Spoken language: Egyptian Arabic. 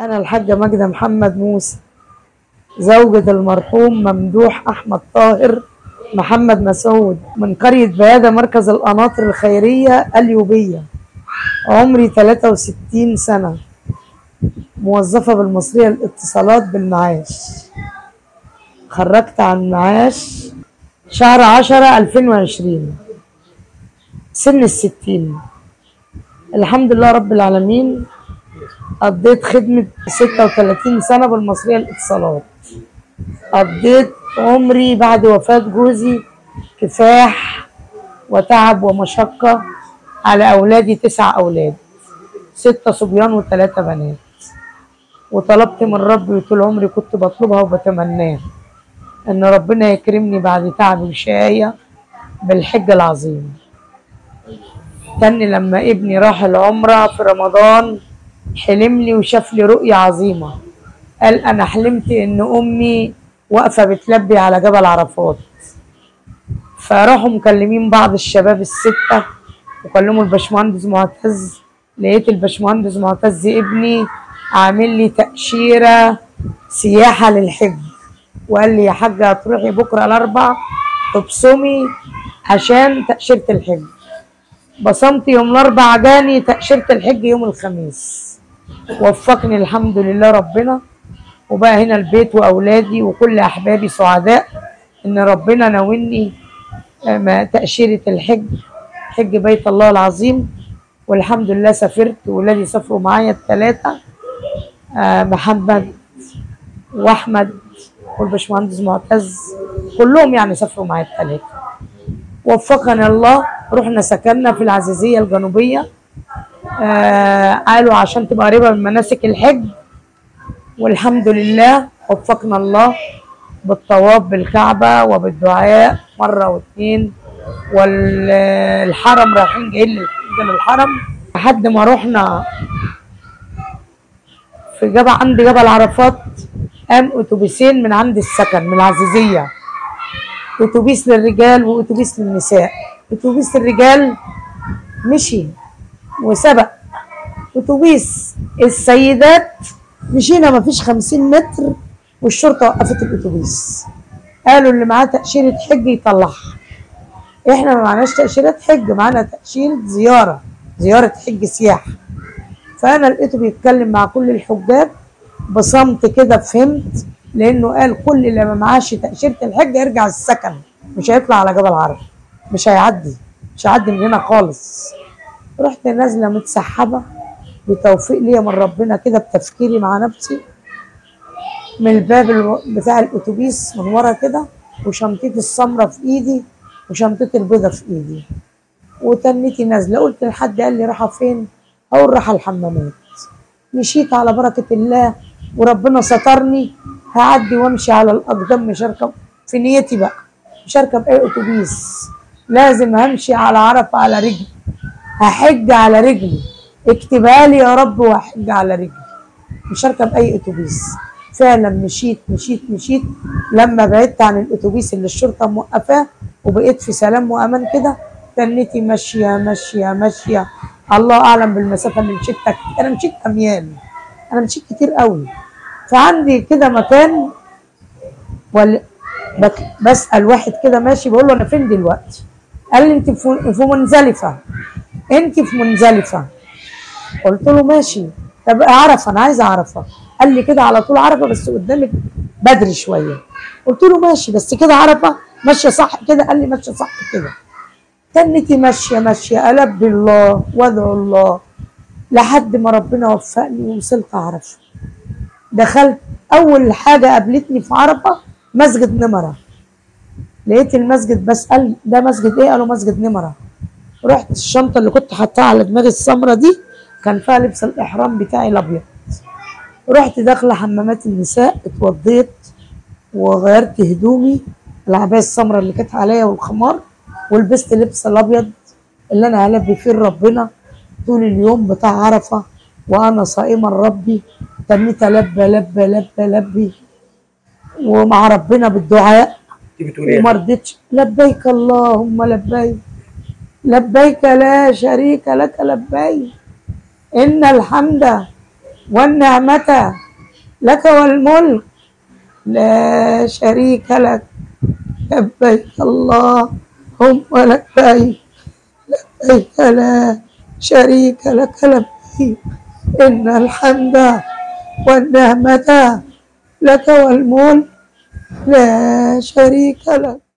أنا الحاجة ماجدة محمد موسى زوجة المرحوم ممدوح أحمد طاهر محمد مسعود من قرية بيادة مركز القناطر الخيرية اليوبية عمري 63 سنة موظفة بالمصرية للاتصالات بالمعاش خرجت عن معاش شهر عشرة 2020 سن الستين الحمد لله رب العالمين قضيت خدمة 36 سنة بالمصرية للاتصالات قضيت عمري بعد وفاة جوزي كفاح وتعب ومشقة على أولادي تسع أولاد ستة صبيان وثلاثة بنات وطلبت من ربي طول عمري كنت بطلبها وبتمناه إن ربنا يكرمني بعد تعب وشقاية بالحج العظيم تاني لما ابني راح العمرة في رمضان حلم لي وشاف لي رؤية عظيمة قال أنا حلمت إن أمي واقفة بتلبي على جبل عرفات فراحوا مكلمين بعض الشباب الستة وكلموا الباشمهندس معتز لقيت الباشمهندس معتز ابني عامل لي تأشيرة سياحة للحج وقال لي يا حاجة هتروحي بكرة الأربع تبصمي عشان تأشيرة الحج بصمت يوم الأربع جاني تأشيرة الحج يوم الخميس وفقني الحمد لله ربنا وبقى هنا البيت وأولادي وكل أحبابي سعداء إن ربنا ناولني آه، تأشيرة الحج حج بيت الله العظيم والحمد لله سافرت وولادي سافروا معايا الثلاثة آه، محمد وأحمد والباشمهندس معتز كلهم يعني سافروا معايا الثلاثة وفقنا الله رحنا سكننا في العزيزية الجنوبية آه قالوا عشان تبقى قريبة من مناسك الحج والحمد لله وفقنا الله بالطواف بالكعبة وبالدعاء مرة واثنين والحرم رايحين جايين للحج للحرم لحد ما رحنا في جبل عند جبل عرفات قام اتوبيسين من عند السكن من العزيزيه اتوبيس للرجال واتوبيس للنساء اتوبيس الرجال مشي وسبق اتوبيس السيدات مشينا مفيش خمسين متر والشرطة وقفت الاتوبيس قالوا اللي معاه تأشيرة حج يطلعها احنا ما معناش تأشيرة حج معانا تأشيرة زيارة زيارة حج سياحة فأنا لقيته بيتكلم مع كل الحجاج بصمت كده فهمت لأنه قال كل اللي ما معاش تأشيرة الحج يرجع السكن مش هيطلع على جبل عرفة مش هيعدي مش هيعدي من هنا خالص رحت نازلة متسحبة بتوفيق ليا من ربنا كده بتفكيري مع نفسي من الباب الو- بتاع الاتوبيس من ورا كده وشنطتي السمرة في ايدي وشنطتي البيضة في ايدي وتنيتي نازلة قلت لحد قال لي رايحة فين؟ أقول رايحة الحمامات مشيت على بركة الله وربنا سترني هعدي وامشي على الأقدام مش هركب في نيتي بقى مش هركب أي أتوبيس لازم همشي على عرفة على رجلي هحج على رجلي اكتبها لي يا رب وهحج على رجلي مش هركب أي أتوبيس فعلا مشيت مشيت مشيت لما بعدت عن الأتوبيس اللي الشرطة موقفاه وبقيت في سلام وأمان كده تنيتي ماشية ماشية ماشية الله أعلم بالمسافة اللي مشيتها أنا مشيت أميال أنا مشيت كتير قوي فعندي كده مكان ولا بك- بسأل واحد كده ماشي بقول له أنا فين دلوقتي؟ قال لي أنت في في منزلفة أنت في منزلفة قلت له ماشي طب عرفة أنا عايز عرفة قال لي كده على طول عرفة بس قدامك بدري شوية قلت له ماشي بس كده عرفة ماشية صح كده قال لي ماشية صح كده تنتي ماشية ماشية ألبي الله وأدعو الله لحد ما ربنا وفقني ووصلت عرفة دخلت أول حاجة قابلتني في عرفة مسجد نمرة لقيت المسجد بسأل ده مسجد إيه؟ قالوا مسجد نمرة رحت الشنطة اللي كنت حاطاها على دماغي السمرة دي كان فيها لبس الإحرام بتاعي الأبيض رحت داخلة حمامات النساء اتوضيت وغيرت هدومي العباية السمراء اللي كانت عليا والخمار ولبست لبس الابيض اللي انا هلبي فيه ربنا طول اليوم بتاع عرفه وانا صائما ربي تميت لبى لبى لبى لبي ومع ربنا بالدعاء تيجي تقول وما ايه؟ رضيتش لبيك اللهم لبيك لبيك لا شريك لك لبيك ان الحمد والنعمة لك والملك لا شريك لك لبيك اللهم لبيك لبيك لا شريك لك لبيك إن الحمد والنعمة لك والملك لا شريك لك